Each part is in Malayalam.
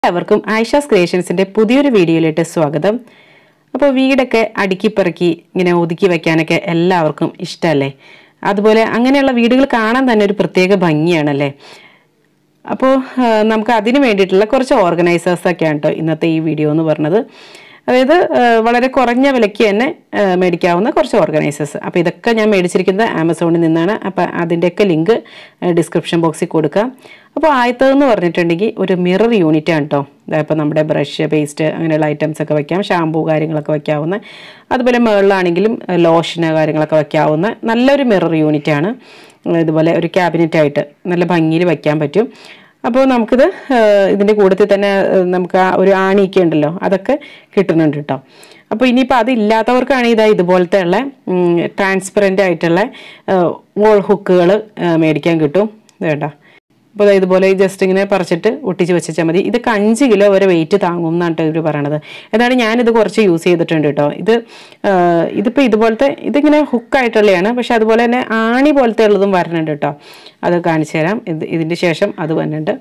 എല്ലാവർക്കും ആയിഷാസ് ക്രിയേഷൻസിന്റെ പുതിയൊരു വീഡിയോയിലേക്ക് സ്വാഗതം അപ്പോൾ വീടൊക്കെ അടുക്കിപ്പെറുക്കി ഇങ്ങനെ ഒതുക്കി വെക്കാനൊക്കെ എല്ലാവർക്കും ഇഷ്ടമല്ലേ അതുപോലെ അങ്ങനെയുള്ള വീടുകൾ കാണാൻ തന്നെ ഒരു പ്രത്യേക ഭംഗിയാണല്ലേ അപ്പോൾ ആ, നമുക്ക് അതിന് വേണ്ടിയിട്ടുള്ള കുറച്ച് ഓർഗനൈസേഴ്സ് ഒക്കെയാണ് കേട്ടോ ഇന്നത്തെ ഈ വീഡിയോ എന്ന് പറഞ്ഞത് അതായത് ആ, വളരെ കുറഞ്ഞ വിലയ്ക്ക് തന്നെ ആ, മേടിക്കാവുന്ന കുറച്ച് ഓർഗനൈസേഴ്സ് അപ്പോൾ ഇതൊക്കെ ഞാൻ മേടിച്ചിരിക്കുന്നത് ആമസോണിൽ നിന്നാണ് അപ്പോൾ അതിൻ്റെയൊക്കെ ലിങ്ക് ഡിസ്ക്രിപ്ഷൻ ബോക്സിൽ കൊടുക്കാം അപ്പോൾ ആദ്യത്തതെന്ന് പറഞ്ഞിട്ടുണ്ടെങ്കിൽ ഒരു മിറർ യൂണിറ്റ് ആണ് കേട്ടോ ഇപ്പോൾ നമ്മുടെ ബ്രഷ് പേസ്റ്റ് അങ്ങനെയുള്ള ഐറ്റംസ് ഒക്കെ വെക്കാം ഷാമ്പൂ കാര്യങ്ങളൊക്കെ വെക്കാവുന്ന അതുപോലെ മുകളിലാണെങ്കിലും ലോഷന് കാര്യങ്ങളൊക്കെ വെക്കാവുന്ന നല്ലൊരു മിറർ യൂണിറ്റ് ആണ് ഇതുപോലെ ഒരു ക്യാബിനറ്റ് ആയിട്ട് നല്ല ഭംഗിയിൽ വെക്കാൻ പറ്റും അപ്പോൾ നമുക്കിത് ഏഹ്, ഇതിൻ്റെ കൂട്ടത്തിൽ തന്നെ ഏഹ്, നമുക്ക് ആ ഒരു ആണിയൊക്കെ ഉണ്ടല്ലോ അതൊക്കെ കിട്ടുന്നുണ്ട് കേട്ടോ അപ്പോൾ ഇനിയിപ്പോൾ അതില്ലാത്തവർക്കാണെങ്കിൽ ഇതാ ഇതുപോലത്തെ ഉള്ള ട്രാൻസ്പെറൻ്റ് ആയിട്ടുള്ള വോൾ ഹുക്കുകൾ മേടിക്കാൻ കിട്ടും ഇത് കേട്ടോ അപ്പോൾ ദാ ഇതുപോലെ ജസ്റ്റ് ഇങ്ങനെ പറിച്ചിട്ട് ഒട്ടിച്ച് വെച്ചാൽ മതി ഇതൊക്കെ അഞ്ച് കിലോ വരെ വെയിറ്റ് താങ്ങും എന്നാണ് ഇവർ പറയണത് എന്നാണ് ഞാനിത് കുറച്ച് യൂസ് ചെയ്തിട്ടുണ്ട് കേട്ടോ ഇത് ആ, ഇതിപ്പോൾ ഇതുപോലത്തെ ഇതിങ്ങനെ ഹുക്കായിട്ടുള്ളതാണ് പക്ഷെ അതുപോലെ തന്നെ ആണി പോലത്തെ ഉള്ളതും വരണുണ്ട് കേട്ടോ അത് കാണിച്ചു തരാം ഇത് ഇതിൻ്റെ ശേഷം അത് വന്നിട്ടുണ്ട്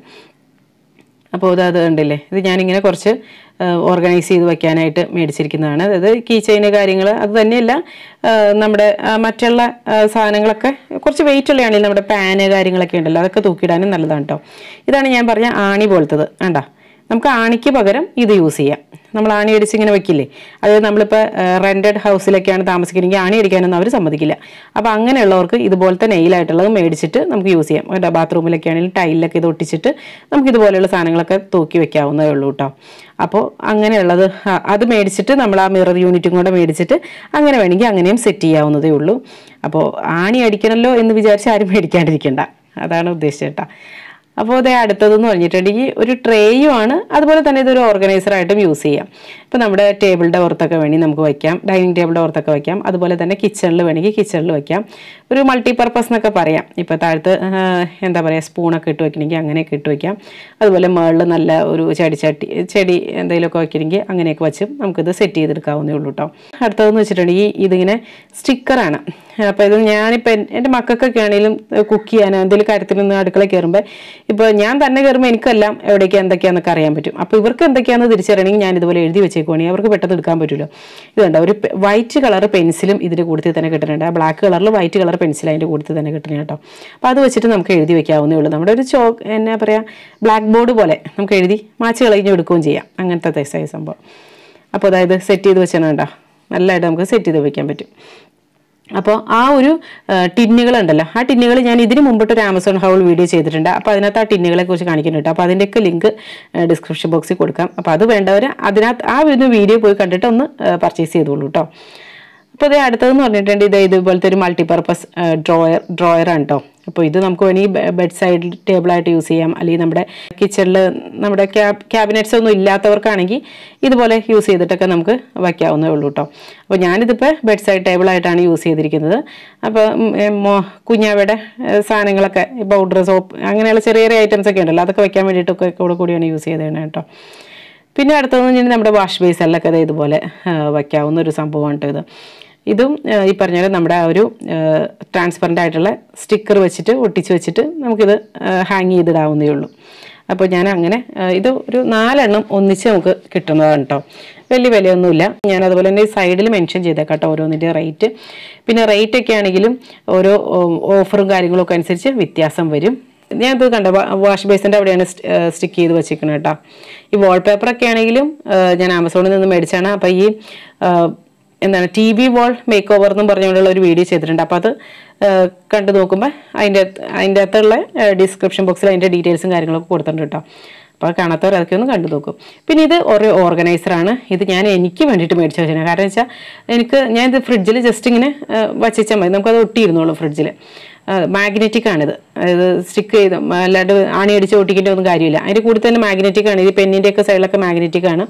അപ്പോൾ ഇത് അത് കണ്ടില്ലേ ഇത് ഞാനിങ്ങനെ കുറച്ച് ഓർഗനൈസ് ചെയ്ത് വെക്കാനായിട്ട് മേടിച്ചിരിക്കുന്നതാണ് അതായത് കീ ചെയിന് കാര്യങ്ങൾ അത് തന്നെയല്ല ആ, നമ്മുടെ ആ, മറ്റുള്ള ആ, സാധനങ്ങളൊക്കെ കുറച്ച് വെയിറ്റ് ഉള്ളതാണെങ്കിൽ നമ്മുടെ പാന് കാര്യങ്ങളൊക്കെ ഉണ്ടല്ലോ അതൊക്കെ തൂക്കിയിടാനും നല്ലതാണ് കേട്ടോ ഇതാണ് ഞാൻ പറഞ്ഞ ആണി പോലത്തത് വേണ്ട നമുക്ക് ആണിക്ക് പകരം ഇത് യൂസ് ചെയ്യാം നമ്മൾ ആണി അടിച്ച് ഇങ്ങനെ വെക്കില്ലേ അതായത് നമ്മളിപ്പോൾ റെൻറ്റഡ് ഹൗസിലൊക്കെയാണ് താമസിക്കുന്നതെങ്കിൽ ആണി അടിക്കാനൊന്നും അവർ സമ്മതിക്കില്ല അപ്പോൾ അങ്ങനെയുള്ളവർക്ക് ഇതുപോലത്തെ നെയിലായിട്ടുള്ളത് മേടിച്ചിട്ട് നമുക്ക് യൂസ് ചെയ്യാം കേട്ടോ ബാത്റൂമിലൊക്കെ ആണെങ്കിലും ടൈലിലൊക്കെ ഇത് ഒട്ടിച്ചിട്ട് നമുക്ക് ഇതുപോലെയുള്ള സാധനങ്ങളൊക്കെ തൂക്കി വെക്കാവുന്നതേ ഉള്ളൂ കേട്ടോ അപ്പോൾ അങ്ങനെയുള്ളത് ആ, അത് മേടിച്ചിട്ട് നമ്മൾ ആ മിറർ യൂണിറ്റും കൂടെ മേടിച്ചിട്ട് അങ്ങനെ വേണമെങ്കിൽ അങ്ങനെയും സെറ്റ് ചെയ്യാവുന്നതേ ഉള്ളൂ അപ്പോൾ ആണി അടിക്കണമല്ലോ എന്ന് വിചാരിച്ച് ആരും മേടിക്കാണ്ടിരിക്കണ്ട അതാണ് ഉദ്ദേശിച്ചത് കേട്ടോ അപ്പോൾ അതേ അടുത്തതെന്ന് പറഞ്ഞിട്ടുണ്ടെങ്കിൽ ഒരു ട്രേയും ആണ് അതുപോലെ തന്നെ ഇതൊരു ഓർഗനൈസറായിട്ടും യൂസ് ചെയ്യാം ഇപ്പോൾ നമ്മുടെ ടേബിളിൻ്റെ പുറത്തൊക്കെ വേണമെങ്കിൽ നമുക്ക് വയ്ക്കാം ഡൈനിങ് ടേബിളിൻ്റെ പുറത്തൊക്കെ വയ്ക്കാം അതുപോലെ തന്നെ കിച്ചണിൽ വേണമെങ്കിൽ കിച്ചണിൽ വയ്ക്കാം ഒരു മൾട്ടി പർപ്പസ് എന്നൊക്കെ പറയാം ഇപ്പോൾ താഴത്ത് ആ, എന്താ പറയുക സ്പൂണൊക്കെ ഇട്ട് വെക്കണമെങ്കിൽ അങ്ങനെയൊക്കെ ഇട്ട് വയ്ക്കാം അതുപോലെ മുകളിൽ നല്ല ഒരു ചെടിച്ചട്ടി ചെടി എന്തെങ്കിലുമൊക്കെ വയ്ക്കണമെങ്കിൽ അങ്ങനെയൊക്കെ വെച്ച് നമുക്കിത് സെറ്റ് ചെയ്തെടുക്കാവുന്നേ ഉള്ളൂ കേട്ടോ അടുത്തതെന്ന് വെച്ചിട്ടുണ്ടെങ്കിൽ ഇതിങ്ങനെ സ്റ്റിക്കറാണ് അപ്പോൾ ഇത് ഞാനിപ്പോൾ എൻ്റെ മക്കൾക്കൊക്കെ ആണെങ്കിലും കുക്ക് ചെയ്യാനോ എന്തെങ്കിലും കാര്യത്തിൽ നിന്ന് അടുക്കള കയറുമ്പോൾ ഇപ്പോൾ ഞാൻ തന്നെ കയറുമ്പോൾ എനിക്കെല്ലാം എവിടേക്കാണ് എന്തൊക്കെയാണെന്നൊക്കെ അറിയാൻ പറ്റും അപ്പോൾ ഇവർക്ക് എന്തൊക്കെയാണെന്ന് തിരിച്ചറിയണമെങ്കിൽ ഞാൻ ഇതുപോലെ എഴുതി വെച്ചേക്കുവാണെങ്കിൽ അവർക്ക് പെട്ടെന്ന് എടുക്കാൻ പറ്റുമല്ലോ ഇതുണ്ട് ഒരു വൈറ്റ് കളർ പെൻസിലും ഇതിൻ്റെ കൂട്ടത്തിൽ തന്നെ കിട്ടുന്നുണ്ട് ആ ബ്ലാക്ക് കളറിൽ വൈറ്റ് കളർ പെൻസിൽ അതിൻ്റെ കൂട്ടത്തിൽ തന്നെ കിട്ടുന്നത് കേട്ടോ അപ്പോൾ അത് വെച്ചിട്ട് നമുക്ക് എഴുതി വെക്കാവുന്നേ ഉള്ളൂ നമ്മുടെ ഒരു ചോ എന്നാ പറയുക ബ്ലാക്ക് ബോർഡ് പോലെ നമുക്ക് എഴുതി മാച്ച് കളഞ്ഞ് എടുക്കുകയും ചെയ്യാം അങ്ങനത്തെ സൈസ് സംഭവം അപ്പോൾ അതായത് സെറ്റ് ചെയ്ത് വെച്ചാൽ കേട്ടോ നല്ലതായിട്ട് നമുക്ക് സെറ്റ് ചെയ്ത് വെക്കാൻ പറ്റും അപ്പോൾ ആ ഒരു ടിന്നുകളുണ്ടല്ലോ ആ ടിന്നുകൾ ഞാൻ ഇതിന് മുമ്പിട്ട് ഒരു ആമസോൺ ഹൗൾ വീഡിയോ ചെയ്തിട്ടുണ്ട് അപ്പോൾ അതിനകത്ത് ആ ടിന്നുകളെ കുറിച്ച് കാണിക്കുന്നുണ്ട് അപ്പോൾ അതിൻ്റെയൊക്കെ ലിങ്ക് ഡിസ്ക്രിപ്ഷൻ ബോക്സിൽ കൊടുക്കാം അപ്പോൾ അത് വേണ്ടവർ അതിനകത്ത് ആ ഒരു വീഡിയോ പോയി കണ്ടിട്ട് ഒന്ന് പർച്ചേസ് ചെയ്തോളൂ കേട്ടോ അപ്പോൾ ഇത് അടുത്തതെന്ന് പറഞ്ഞിട്ടുണ്ട് ഇത് ഇതുപോലത്തെ ഒരു മൾട്ടിപർപ്പസ് ഡ്രോയർ ഡ്രോയറാണ് കേട്ടോ അപ്പോൾ ഇത് നമുക്ക് വേണമെങ്കിൽ ബെഡ് സൈഡ് ടേബിളായിട്ട് യൂസ് ചെയ്യാം അല്ലെങ്കിൽ നമ്മുടെ കിച്ചണിൽ നമ്മുടെ ക്യാബ് ക്യാബിനറ്റ്സ് ഒന്നും ഇല്ലാത്തവർക്കാണെങ്കിൽ ഇതുപോലെ യൂസ് ചെയ്തിട്ടൊക്കെ നമുക്ക് വയ്ക്കാവുന്നേ ഉള്ളൂ കേട്ടോ അപ്പോൾ ഞാനിതിപ്പോൾ ബെഡ് സൈഡ് ടേബിളായിട്ടാണ് യൂസ് ചെയ്തിരിക്കുന്നത് അപ്പോൾ ഉം, ഏ, മോ- കുഞ്ഞാവയുടെ ഏ, സാധനങ്ങളൊക്കെ പൗഡർ സോപ്പ് അങ്ങനെയുള്ള ചെറിയ ചെറിയ ഐറ്റംസ് ഒക്കെ ഉണ്ടല്ലോ അതൊക്കെ വെക്കാൻ വേണ്ടിയിട്ടൊക്കെ കൂടെ കൂടിയാണ് യൂസ് ചെയ്തത് കേട്ടോ പിന്നെ അടുത്തതെന്ന് പറഞ്ഞാൽ നമ്മുടെ വാഷ് ബേസിലൊക്കെ ദേ ഇതുപോലെ ആ, വയ്ക്കാവുന്ന ഒരു സംഭവമാണ് കേട്ടോ ഇത് ഇതും ആ, ഈ പറഞ്ഞ പോലെ നമ്മുടെ ആ ഒരു ട്രാൻസ്പെറൻ്റ് ആയിട്ടുള്ള സ്റ്റിക്കർ വെച്ചിട്ട് ഒട്ടിച്ച് വെച്ചിട്ട് നമുക്കിത് ഹാങ് ചെയ്തിടാവുന്നേ ഉള്ളൂ അപ്പോൾ ഞാൻ അങ്ങനെ ആ, ഇത് ഒരു നാലെണ്ണം ഒന്നിച്ച് നമുക്ക് കിട്ടുന്നതാണ് കേട്ടോ വലിയ വിലയൊന്നുമില്ല ഞാൻ അതുപോലെ തന്നെ സൈഡിൽ മെൻഷൻ ചെയ്തേക്കാം കേട്ടോ ഓരോന്നിൻ്റെ റേറ്റ് പിന്നെ റേറ്റ് ഒക്കെ ആണെങ്കിലും ഓരോ ഓഫറും കാര്യങ്ങളൊക്കെ അനുസരിച്ച് വ്യത്യാസം വരും ഞാൻ ഇത് കണ്ട വാഷ് ബേസിൻ്റെ അവിടെയാണ് സ്റ്റിക്ക് ചെയ്ത് വെച്ചിരിക്കുന്നത് കേട്ടോ ഈ വാൾപേപ്പറൊക്കെ ആണെങ്കിലും ആ, ഞാൻ ആമസോണിൽ നിന്ന് മേടിച്ചാണ് അപ്പോൾ ഈ ആ, എന്താണ് T V wall makeover എന്നും പറഞ്ഞുകൊണ്ടുള്ള ഒരു വീഡിയോ ചെയ്തിട്ടുണ്ട് അപ്പോൾ അത് ആ, കണ്ടു നോക്കുമ്പോൾ അതിൻ്റെ അകത്ത് അതിൻ്റെ അകത്തുള്ള ഡിസ്ക്രിപ്ഷൻ ബോക്സിൽ അതിൻ്റെ ഡീറ്റെയിൽസും കാര്യങ്ങളൊക്കെ കൊടുത്തിട്ടുണ്ട് കേട്ടോ അപ്പോൾ കാണാത്തവർ അതൊക്കെ ഒന്ന് കണ്ടു നോക്കും പിന്നെ ഇത് ഒരു ഓർഗനൈസറാണ് ഇത് ഞാൻ എനിക്ക് വേണ്ടിയിട്ട് മേടിച്ചു വെച്ചാൽ കാരണം വെച്ചാൽ എനിക്ക് ഞാൻ ഇത് ഫ്രിഡ്ജിൽ ജസ്റ്റ് ഇങ്ങനെ വച്ചാൽ മതി നമുക്കത് ഒട്ടിയിരുന്നോളും ഫ്രിഡ്ജിൽ മാഗ്നറ്റിക് ആണിത് അതായത് സ്റ്റിക്ക് ചെയ്ത് അല്ലാണ്ട് ആണി അടിച്ച് ഒട്ടിക്കേണ്ട ഒന്നും കാര്യമില്ല അതിൻ്റെ കൂടെ തന്നെ മാഗ്നറ്റിക് ആണ് ഈ പെന്നിൻ്റെ ഒക്കെ സൈഡിലൊക്കെ മാഗ്നറ്റിക് ആണ്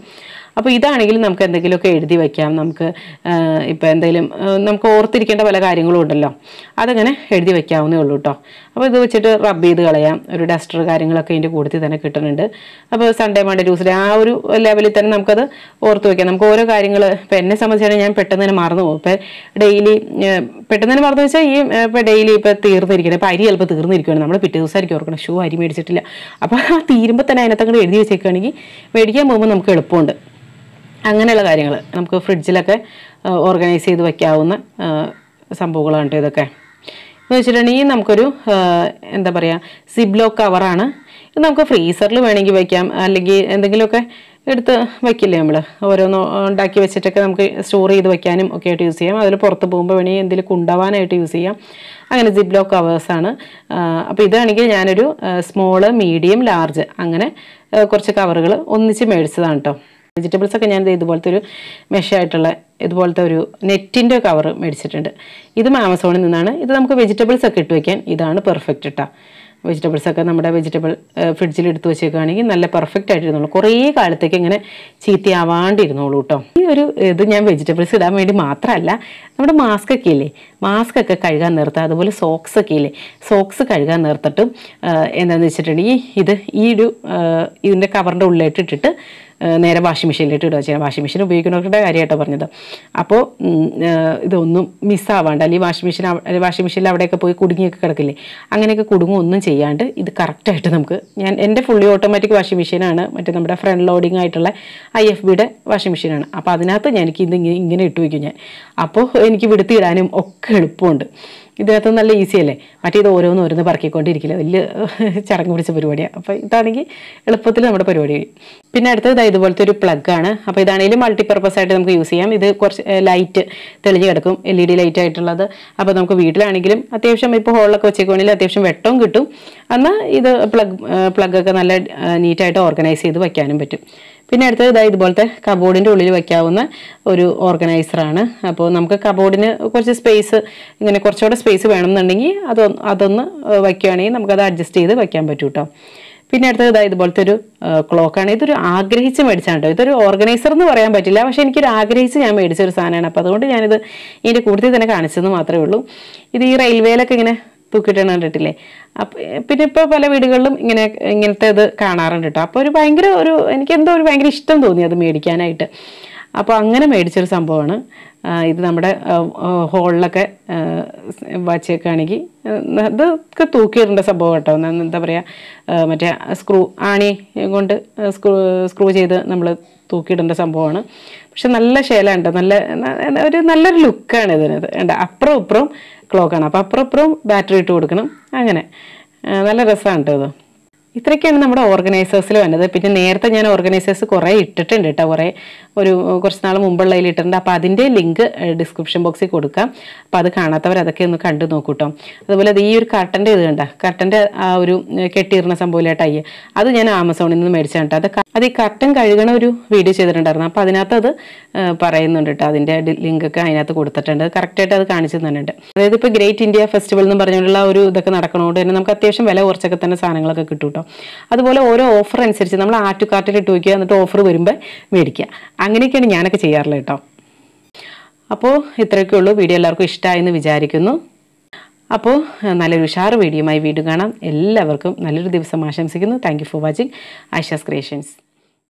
അപ്പോൾ ഇതാണെങ്കിൽ നമുക്ക് എന്തെങ്കിലുമൊക്കെ എഴുതി വയ്ക്കാം നമുക്ക് ഇപ്പോൾ എന്തെങ്കിലും ആ, നമുക്ക് ഓർത്തിരിക്കേണ്ട പല കാര്യങ്ങളും ഉണ്ടല്ലോ അതങ്ങനെ എഴുതി വയ്ക്കാവുന്നേ ഉള്ളൂ കേട്ടോ അപ്പോൾ ഇത് വെച്ചിട്ട് റബ്ബ് ചെയ്ത് കളയാം ഒരു ഡസ്റ്റർ കാര്യങ്ങളൊക്കെ ഇതിൻ്റെ കൂട്ടത്തിൽ തന്നെ കിട്ടുന്നുണ്ട് അപ്പോൾ സൺഡേ മൺഡേ ട്യൂസ്ഡേ ആ ഒരു ലെവലിൽ തന്നെ നമുക്കത് ഓർത്ത് വയ്ക്കാം നമുക്ക് ഓരോ കാര്യങ്ങൾ ഇപ്പം എന്നെ സംബന്ധിച്ചാണെങ്കിൽ ഞാൻ പെട്ടെന്ന് തന്നെ മറന്നു പോകും ഇപ്പം ഡെയിലി പെട്ടെന്ന് തന്നെ മറന്നു വെച്ചാൽ ഈ ഇപ്പം ഡെയിലി ഇപ്പം തീർന്നിരിക്കണം ഇപ്പം അരി ചിലപ്പോൾ തീർന്നിരിക്കുകയാണ് നമ്മൾ പിറ്റേ ദിവസമായിരിക്കും ഓർക്കണം ഷൂ അരി മേടിച്ചിട്ടില്ല അപ്പോൾ ആ തീരുമ്പോൾ തന്നെ അതിനകത്തങ്ങോട്ട് എഴുതി വെച്ചേക്കുകയാണെങ്കിൽ മേടിക്കാൻ പോകുമ്പോൾ നമുക്ക് എളുപ്പമുണ്ട് അങ്ങനെയുള്ള കാര്യങ്ങൾ നമുക്ക് ഫ്രിഡ്ജിലൊക്കെ ഓർഗനൈസ് ചെയ്ത് വെക്കാവുന്ന ആ, സംഭവങ്ങളാണ് കേട്ടോ ഇതൊക്കെ എന്ന് വെച്ചിട്ടുണ്ടെങ്കിൽ നമുക്കൊരു ആ, എന്താ പറയുക സിബ്ലോ കവറാണ് ഇത് നമുക്ക് ഫ്രീസറിൽ വേണമെങ്കിൽ വയ്ക്കാം അല്ലെങ്കിൽ എന്തെങ്കിലുമൊക്കെ എടുത്ത് വയ്ക്കില്ലേ നമ്മൾ ഓരോന്ന് ഉണ്ടാക്കി വെച്ചിട്ടൊക്കെ നമുക്ക് സ്റ്റോർ ചെയ്ത് വെക്കാനും ഒക്കെ ആയിട്ട് യൂസ് ചെയ്യാം അതിൽ പുറത്ത് പോകുമ്പോൾ വേണമെങ്കിൽ എന്തെങ്കിലും കൊണ്ടുപോകാനായിട്ട് യൂസ് ചെയ്യാം അങ്ങനെ സിബ്ലോ കവേഴ്സാണ് അപ്പോൾ ഇതാണെങ്കിൽ ഞാനൊരു സ്മോള് മീഡിയം ലാർജ് അങ്ങനെ ആ, കുറച്ച് കവറുകൾ ഒന്നിച്ച് മേടിച്ചതാണ് കേട്ടോ വെജിറ്റബിൾസ് ഒക്കെ ഞാൻ ദേ ഇതുപോലത്തെ ഒരു മെഷായിട്ടുള്ള ഇതുപോലത്തെ ഒരു നെറ്റിൻ്റെ കവർ മേടിച്ചിട്ടുണ്ട് ഇതും ആമസോണിൽ നിന്നാണ് ഇത് നമുക്ക് വെജിറ്റബിൾസ് ഒക്കെ ഇട്ട് വയ്ക്കാൻ ഇതാണ് പെർഫെക്റ്റ് കേട്ടോ വെജിറ്റബിൾസ് ഒക്കെ നമ്മുടെ വെജിറ്റബിൾ ഫ്രിഡ്ജിൽ എടുത്ത് വെച്ചേക്കുകയാണെങ്കിൽ നല്ല പെർഫെക്റ്റ് ആയിട്ടിരുന്നുള്ളൂ കുറേ കാലത്തേക്ക് ഇങ്ങനെ ചീത്തയാവാണ്ടിരുന്നോളൂ കേട്ടോ ഈ ഒരു ഇത് ഞാൻ വെജിറ്റബിൾസ് ഇടാൻ വേണ്ടി മാത്രമല്ല നമ്മുടെ മാസ്ക് ഒക്കെ ഇല്ലേ മാസ്ക് ഒക്കെ കഴുകാൻ നിർത്തുക അതുപോലെ സോക്സ് ഒക്കെ ഇല്ലേ സോക്സ് കഴുകാൻ നിർത്തിട്ടും എന്താണെന്ന് വെച്ചിട്ടുണ്ടെങ്കിൽ ഇത് ഈ ഒരു ആ, ഇതിൻ്റെ കവറിൻ്റെ ഉള്ളിലേക്ക് ഇട്ടിട്ട് ആ, നേരെ വാഷിംഗ് മെഷീനിലിട്ട് ഇടുക ചെയ്യാം വാഷിംഗ് മെഷീൻ ഉപയോഗിക്കുന്നവരുടെ കാര്യമായിട്ടോ പറഞ്ഞത് അപ്പോൾ ഉം, ആ, ഇതൊന്നും മിസ്സാവാണ്ട് അല്ലെങ്കിൽ വാഷിംഗ് മെഷീൻ വാഷിംഗ് മെഷീനിൽ അവിടെയൊക്കെ പോയി കുടുങ്ങിയൊക്കെ കിടക്കില്ലേ അങ്ങനെയൊക്കെ കുടുങ്ങും ഒന്നും ചെയ്യാണ്ട് ഇത് കറക്റ്റായിട്ട് നമുക്ക് ഞാൻ എൻ്റെ ഫുള്ളി ഓട്ടോമാറ്റിക് വാഷിംഗ് മെഷീനാണ് മറ്റേ നമ്മുടെ ഫ്രണ്ട് ലോഡിംഗ് ആയിട്ടുള്ള ഐ എഫ് ബിയുടെ വാഷിംഗ് മെഷീനാണ് അപ്പോൾ അതിനകത്ത് ഞാൻ എനിക്ക് ഇത് ഇങ്ങനെ ഇങ്ങനെ ഇട്ട് വയ്ക്കും ഞാൻ അപ്പോൾ എനിക്ക് വിടുത്തിയിടാനും ഒക്കെ എളുപ്പമുണ്ട് ഇതിനകത്ത് നല്ല ഈസി അല്ലേ മറ്റേത് ഓരോന്ന് ഓരോന്ന് പറക്കിക്കൊണ്ടിരിക്കില്ല വലിയ ചടങ്ങ് പിടിച്ച പരിപാടിയാണ് അപ്പോൾ ഇതാണെങ്കിൽ എളുപ്പത്തിൽ നമ്മുടെ പരിപാടി കഴിയും പിന്നെ അടുത്തത് ഇതാ ഇതുപോലത്തെ ഒരു പ്ലഗ് ആണ് അപ്പോൾ ഇതാണെങ്കിലും മൾട്ടിപ്പർപ്പസ് ആയിട്ട് നമുക്ക് യൂസ് ചെയ്യാം ഇത് കുറച്ച് ലൈറ്റ് തെളിഞ്ഞ് കിടക്കും എൽ ഇ ഡി ലൈറ്റ് ആയിട്ടുള്ളത് അപ്പോൾ നമുക്ക് വീട്ടിലാണെങ്കിലും അത്യാവശ്യം ഇപ്പോൾ ഹോളിലൊക്കെ വെച്ചേക്കുവാണെങ്കിൽ അത്യാവശ്യം വെട്ടവും കിട്ടും എന്നാൽ ഇത് പ്ലഗ് പ്ലഗൊക്കെ നല്ല നീറ്റായിട്ട് ഓർഗനൈസ് ചെയ്ത് വയ്ക്കാനും പറ്റും പിന്നെ അടുത്തത് ഇതാ ഇതുപോലത്തെ കബോർഡിൻ്റെ ഉള്ളിൽ വയ്ക്കാവുന്ന ഒരു ഓർഗനൈസറാണ് അപ്പോൾ നമുക്ക് കബോർഡിന് കുറച്ച് സ്പേസ് ഇങ്ങനെ കുറച്ചുകൂടെ സ്പേസ് വേണമെന്നുണ്ടെങ്കിൽ അതൊന്ന് അതൊന്ന് വയ്ക്കുകയാണെങ്കിൽ നമുക്കത് അഡ്ജസ്റ്റ് ചെയ്ത് വയ്ക്കാൻ പറ്റും കേട്ടോ പിന്നെ അടുത്തത് ഇതാ ഇതുപോലത്തെ ഒരു ക്ലോക്കാണ് ഇതൊരു ആഗ്രഹിച്ച് മേടിച്ചാണ് കേട്ടോ ഇതൊരു ഓർഗനൈസർ എന്ന് പറയാൻ പറ്റില്ല പക്ഷേ എനിക്കൊരു ആഗ്രഹിച്ച് ഞാൻ മേടിച്ച ഒരു സാധനമാണ് അപ്പോൾ അതുകൊണ്ട് ഞാനിത് ഇതിൻ്റെ കൂടുതൽ തന്നെ കാണിച്ചെന്ന് മാത്രമേ ഉള്ളൂ ഇത് ഈ റെയിൽവേയിലൊക്കെ ഇങ്ങനെ തൂക്കിയിട്ടാണ് കണ്ടിട്ടില്ലേ അപ്പം പിന്നെ ഇപ്പോൾ പല വീടുകളിലും ഇങ്ങനെ ഇങ്ങനത്തെ ഇത് കാണാറുണ്ട് കേട്ടോ അപ്പോൾ ഒരു ഭയങ്കര ഒരു എനിക്ക് എന്തോ ഒരു ഭയങ്കര ഇഷ്ടം തോന്നി അത് മേടിക്കാനായിട്ട് അപ്പോൾ അങ്ങനെ മേടിച്ചൊരു സംഭവമാണ് ആ, ഇത് നമ്മുടെ ഹോളിലൊക്കെ വച്ചേക്കാണെങ്കിൽ ഇതൊക്കെ തൂക്കിയിടേണ്ട സംഭവം കേട്ടോ ന- എന്താ പറയുക മറ്റേ സ്ക്രൂ ആണി കൊണ്ട് സ്ക്രൂ സ്ക്രൂ ചെയ്ത് നമ്മൾ തൂക്കിയിടേണ്ട സംഭവമാണ് പക്ഷെ നല്ല ശേലമുണ്ട് നല്ല ന- ഒരു നല്ലൊരു ലുക്കാണ് ഇതിനത് ഉണ്ട് അപ്പുറം ഇപ്പുറം ക്ലോക്കാണ് അപ്പോൾ അപ്പുറം ഇപ്പുറം ബാറ്ററി ഇട്ട് കൊടുക്കണം അങ്ങനെ ആ, നല്ല രസമാണ് കേട്ടോ ഇത് ഇത്രയൊക്കെയാണ് നമ്മുടെ ഓർഗനൈസേഴ്സിൽ വന്നത് പിന്നെ നേരത്തെ ഞാൻ ഓർഗനൈസേഴ്സ് കുറേ ഇട്ടിട്ടുണ്ട് കേട്ടോ കുറേ ഒരു കുറച്ച് നാൾ മുമ്പുള്ളതിൽ ഇട്ടിട്ടുണ്ട് അപ്പോൾ അതിൻ്റെ ലിങ്ക് ഡിസ്ക്രിപ്ഷൻ ബോക്സിൽ കൊടുക്കാം അപ്പോൾ അത് കാണാത്തവർ അതൊക്കെ ഒന്ന് കണ്ടു നോക്കൂ കേട്ടോ അതുപോലെ അത് ഈ ഒരു കർട്ടൻ്റെ ഇത് കണ്ട കർട്ടൻ്റെ ആ ഒരു കെട്ടിയിരുന്ന സംഭവമില്ല ടൈ അത് ഞാൻ ആമസോണിൽ നിന്ന് മേടിച്ചാണ് കേട്ടോ അത് ക- അത് ഈ കർട്ടൻ കഴുകണ ഒരു വീഡിയോ ചെയ്തിട്ടുണ്ടായിരുന്നു അപ്പോൾ അതിനകത്ത് അത് ആ, പറയുന്നുണ്ട് കേട്ടോ അതിൻ്റെ ലിങ്ക് ഒക്കെ അതിനകത്ത് കൊടുത്തിട്ടുണ്ട് കറക്റ്റായിട്ട് അത് കാണിച്ചു തന്നിട്ടുണ്ട് അതായത് ഇപ്പോൾ ഗ്രേറ്റ് ഇന്ത്യ ഫെസ്റ്റിവൽ എന്ന് പറഞ്ഞുള്ള ഒരു ഇതൊക്കെ നടക്കണോണ്ട് തന്നെ നമുക്ക് അത്യാവശ്യം വില കുറച്ചൊക്കെ തന്നെ സാധനങ്ങളൊക്കെ കിട്ടും കേട്ടോ അതുപോലെ ഓരോ ഓഫർ അനുസരിച്ച് നമ്മൾ ആറ്റുകാട്ടിൽ ഇട്ട് വയ്ക്കുക എന്നിട്ട് ഓഫർ വരുമ്പോൾ മേടിക്കുക അങ്ങനെയൊക്കെയാണ് ഞാനൊക്കെ ചെയ്യാറുള്ളത് കേട്ടോ അപ്പോൾ ഇത്രയൊക്കെ ഉള്ളൂ വീഡിയോ എല്ലാവർക്കും ഇഷ്ടമായെന്ന് വിചാരിക്കുന്നു അപ്പോൾ നല്ലൊരു ഉഷാറ് വീഡിയോയുമായി വീണ്ടും കാണാം എല്ലാവർക്കും നല്ലൊരു ദിവസം ആശംസിക്കുന്നു thank you for watching Aisha's creations